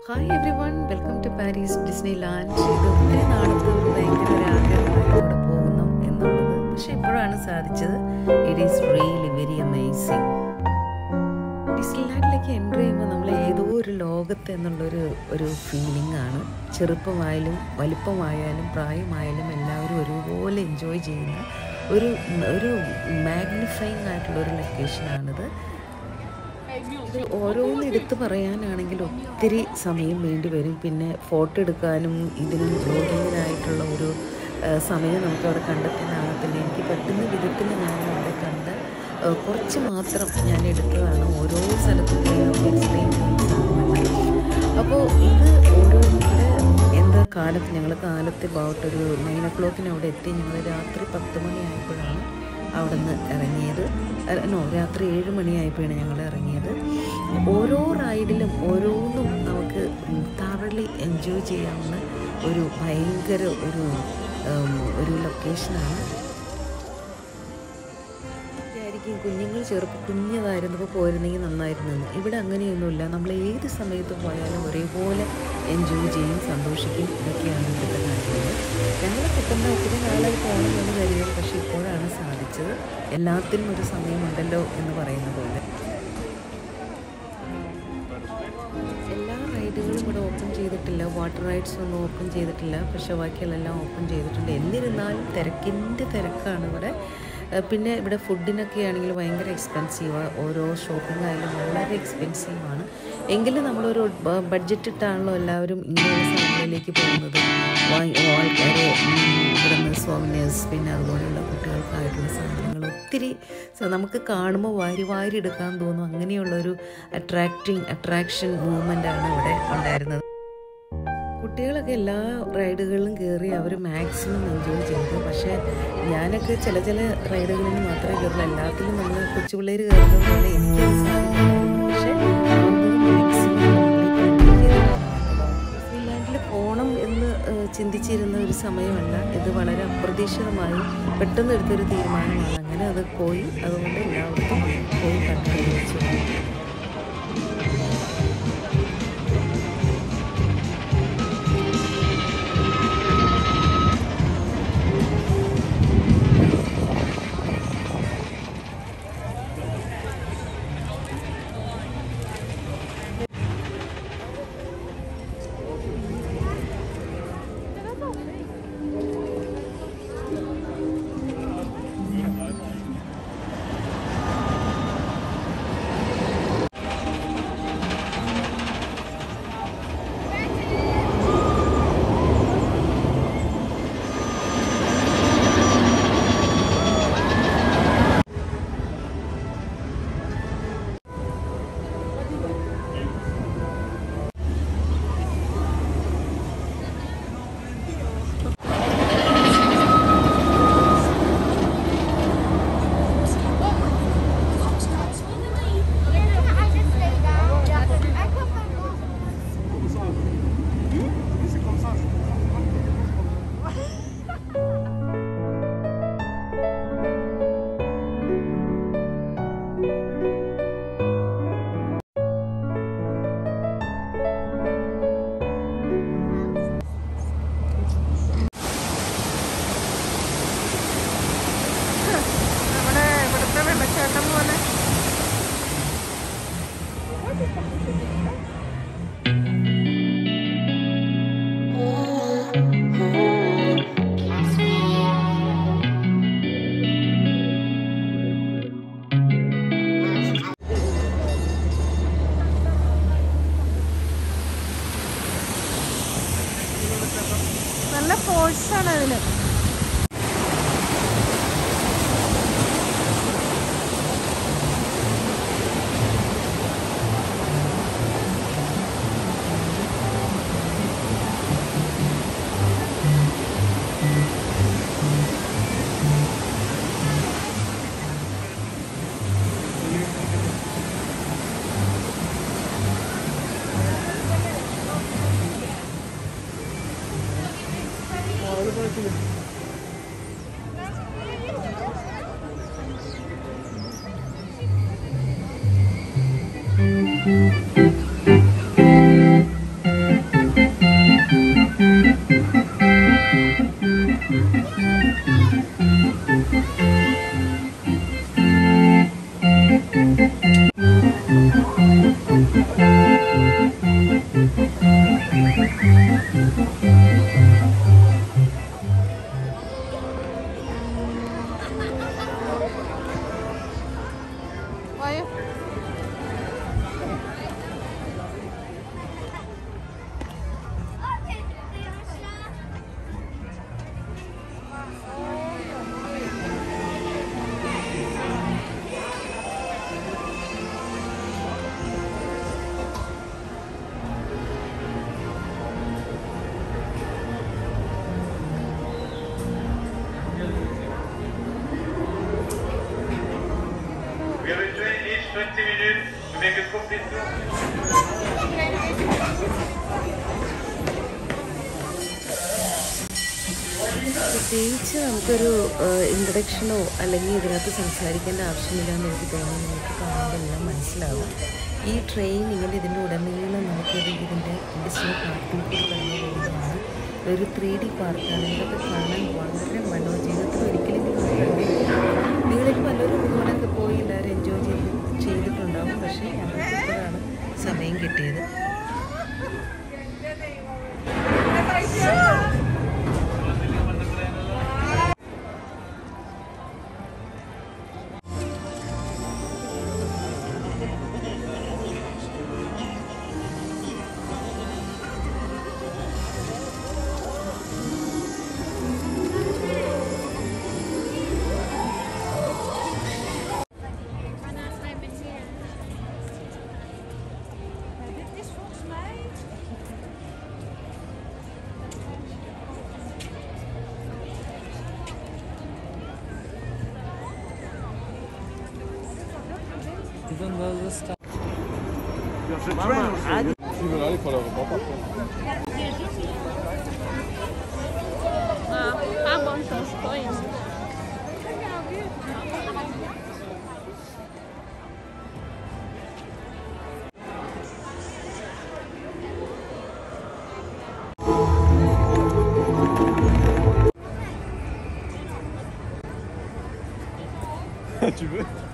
Hi everyone welcome to Paris Disneyland ഇത് ഒത്തിരി നാളത്തെ ഒരു ഭയങ്കര ഒരു ആഗ്രഹമായിരുന്നു അവിടെ പോകുന്നു എന്നുള്ളത് പക്ഷെ ഇപ്പോഴാണ് സാധിച്ചത് it is really very amazing Disney ലാൻഡിലേക്ക് എൻ്റർ ചെയ്യുമ്പോൾ നമ്മൾ ഏതോ ഒരു ലോകത്ത് എന്നുള്ളൊരു ഒരു ഫീലിംഗ് ആണ് ചെറുപ്പമായാലും വലിപ്പമായാലും പ്രായമായാലും എല്ലാവരും ഒരുപോലെ എൻജോയ് ചെയ്യുന്ന ഒരു ഒരു മാഗ്നിഫൈങ് ആയിട്ടുള്ള ഒരു ലൊക്കേഷനാണിത് ഇത് ഓരോന്ന് എടുത്തു പറയാനാണെങ്കിൽ ഒത്തിരി സമയം വേണ്ടി വരും പിന്നെ ഫോട്ടോ എടുക്കാനും ഇതിനും ബ്ലോഗിങ്ങിനായിട്ടുള്ള ഒരു ആ, സമയം നമുക്ക് അവിടെ കണ്ടെത്താനാകത്തില്ല എനിക്ക് പറ്റുന്ന വിധത്തിൽ ഞാൻ അവിടെ കണ്ട് ആ, കുറച്ച് മാത്രം ഞാൻ എടുത്തതാണ് ഓരോ സ്ഥലത്തും പോയി നമുക്ക് എക്സ്പ്ലെയിൻ ചെയ്യാൻ സാധിക്കില്ല അപ്പോൾ ഇത് ഓരോ ഇവിടെ എന്താ കാലത്ത് ഞങ്ങൾ കാലത്ത് അബൌട്ട് ഒരു നയൻ ഒ ക്ലോക്കിന് അവിടെ എത്തി ഞങ്ങൾ രാത്രി പത്ത് മണിയായപ്പോഴാണ് അവിടെ നിന്ന് ഇറങ്ങിയത് അല്ല, നോ രാത്രി ഏഴ് മണിയായപ്പോഴാണ് ഞങ്ങൾ ഇറങ്ങിയത് ഓരോ റൈഡിലും ഓരോന്നും നമുക്ക് തറളി എൻജോയ് ചെയ്യാവുന്ന ഒരു ഭയങ്കര ഒരു ഉം, ഒരു ലൊക്കേഷനാണ് വിചാരിക്കും കുഞ്ഞുങ്ങൾ ചെറുപ്പം കുഞ്ഞതായിരുന്നപ്പോൾ പോയിരുന്നെങ്കിൽ നന്നായിരുന്നു എന്ന്. ഇവിടെ അങ്ങനെയൊന്നുമില്ല നമ്മൾ ഏത് സമയത്ത് പോയാലും ഒരേപോലെ എൻജോയ് ചെയ്യും സന്തോഷിക്കും ഇതൊക്കെയാണ് ഇവിടുത്തെ കാര്യങ്ങൾ ഞങ്ങൾ പെട്ടെന്ന് ഒത്തിരി നാളായി പോകണമെന്ന് കരുതിയത് പക്ഷേ ഇപ്പോഴാണ് സാധിച്ചത് എല്ലാത്തിനും ഒരു സമയമുണ്ടല്ലോ എന്ന് പറയുന്ന പോലെ എല്ലാ റൈഡുകളും ഇവിടെ ഓപ്പൺ ചെയ്തിട്ടില്ല വാട്ടർ റൈഡ്സ് ഒന്നും ഓപ്പൺ ചെയ്തിട്ടില്ല പക്ഷേ ബാക്കിയെല്ലാം ഓപ്പൺ ചെയ്തിട്ടുണ്ട് എന്നിരുന്നാലും തിരക്കിൻ്റെ തിരക്കാണ് ഇവിടെ ഏഹ് പിന്നെ ഇവിടെ ഫുഡിനൊക്കെ ആണെങ്കിൽ ഭയങ്കര എക്സ്പെൻസീവാണ് ഓരോ ഷോപ്പിംഗ് ആയാലും വളരെ എക്സ്പെൻസീവാണ് എങ്കിലും നമ്മളൊരു ബഡ്ജറ്റ് ഇട്ടാണല്ലോ എല്ലാവരും ഇങ്ങനെയുള്ള സ്ഥലങ്ങളിലേക്ക് പോകുന്നത് ആൾക്കാർ ഇവിടെ നിന്ന് സോവനേഴ്സ് പിന്നെ അതുപോലെയുള്ള കുട്ടികൾക്കായിട്ടുള്ള സാധനങ്ങൾ ഒത്തിരി സ- നമുക്ക് കാണുമ്പോൾ വാരി വാരി എടുക്കാൻ തോന്നും അങ്ങനെയുള്ളൊരു അട്രാക്റ്റിംഗ് അട്രാക്ഷൻ മൂവ്മെൻ്റ് ആണ് ഇവിടെ ഉണ്ടായിരുന്നത് കുട്ടികളൊക്കെ എല്ലാ റൈഡുകളിലും കയറി അവർ മാക്സിമം എൻജോയ് ചെയ്തു പക്ഷേ ഞാനൊക്കെ ചില ചില റൈഡുകളിൽ മാത്രമേ കയറുള്ളൂ എല്ലാത്തിലും നമ്മൾ കൊച്ചു പിള്ളേർ കയറുന്നത് പോലെ എനിക്ക് അത് സാധിക്കുമായിരുന്നു പക്ഷേ മാക്സിമം ഡിസ്നിലാൻഡിൽ പോകണം എന്ന് ഏഹ്, ചിന്തിച്ചിരുന്ന ഒരു സമയമല്ല ഇത് വളരെ അപ്രതീക്ഷിതമായി പെട്ടെന്ന് എടുത്തൊരു തീരുമാനമാണ് അങ്ങനെ അത് പോയി അതുകൊണ്ട് എല്ലാവർക്കും പോയി കണ്ടുപിടിച്ചു നമ്മുടെ ഇവിടുത്തെ വെള്ളച്ചാട്ടം പോലെ നല്ല ഫോഴ്സാണ് അതിന് വായോ We have a train each 20 minutes to make a complete tour. പ്രത്യേകിച്ച് നമുക്കൊരു ഇൻട്രഡക്ഷനോ അല്ലെങ്കിൽ ഇതിനകത്ത് സംസാരിക്കേണ്ട ആവശ്യമില്ല എന്ന് എനിക്ക് തോന്നുന്നു നിങ്ങൾക്ക് കാണുമ്പോൾ എല്ലാം മനസ്സിലാവും ഈ ട്രെയിൻ ഇങ്ങനെ ഇതിൻ്റെ ഉടനീളം നമുക്കൊരു ഇതിൻ്റെ ഡിസ്നി പാർക്കിൽ കൂടി കടന്നു പോകുന്നതാണ് ഒരു ത്രീ ഡി പാർക്കാണ് ഇതൊക്കെ കാണാൻ വളരെ മനോ ജീവിതത്തിൽ ഒരിക്കലെങ്കിലും ഒന്ന് കണ്ടിരിക്കണം നിങ്ങളിൽ പലരും ഇതുപോലൊക്കെ പോയി എല്ലാവരും എൻജോയ് ചെയ്ത് ചെയ്തിട്ടുണ്ടാവും പക്ഷേ ഞങ്ങൾക്ക് ഇപ്പോഴാണ് സമയം കിട്ടിയത് Ah, bom, então estou indo. tu veux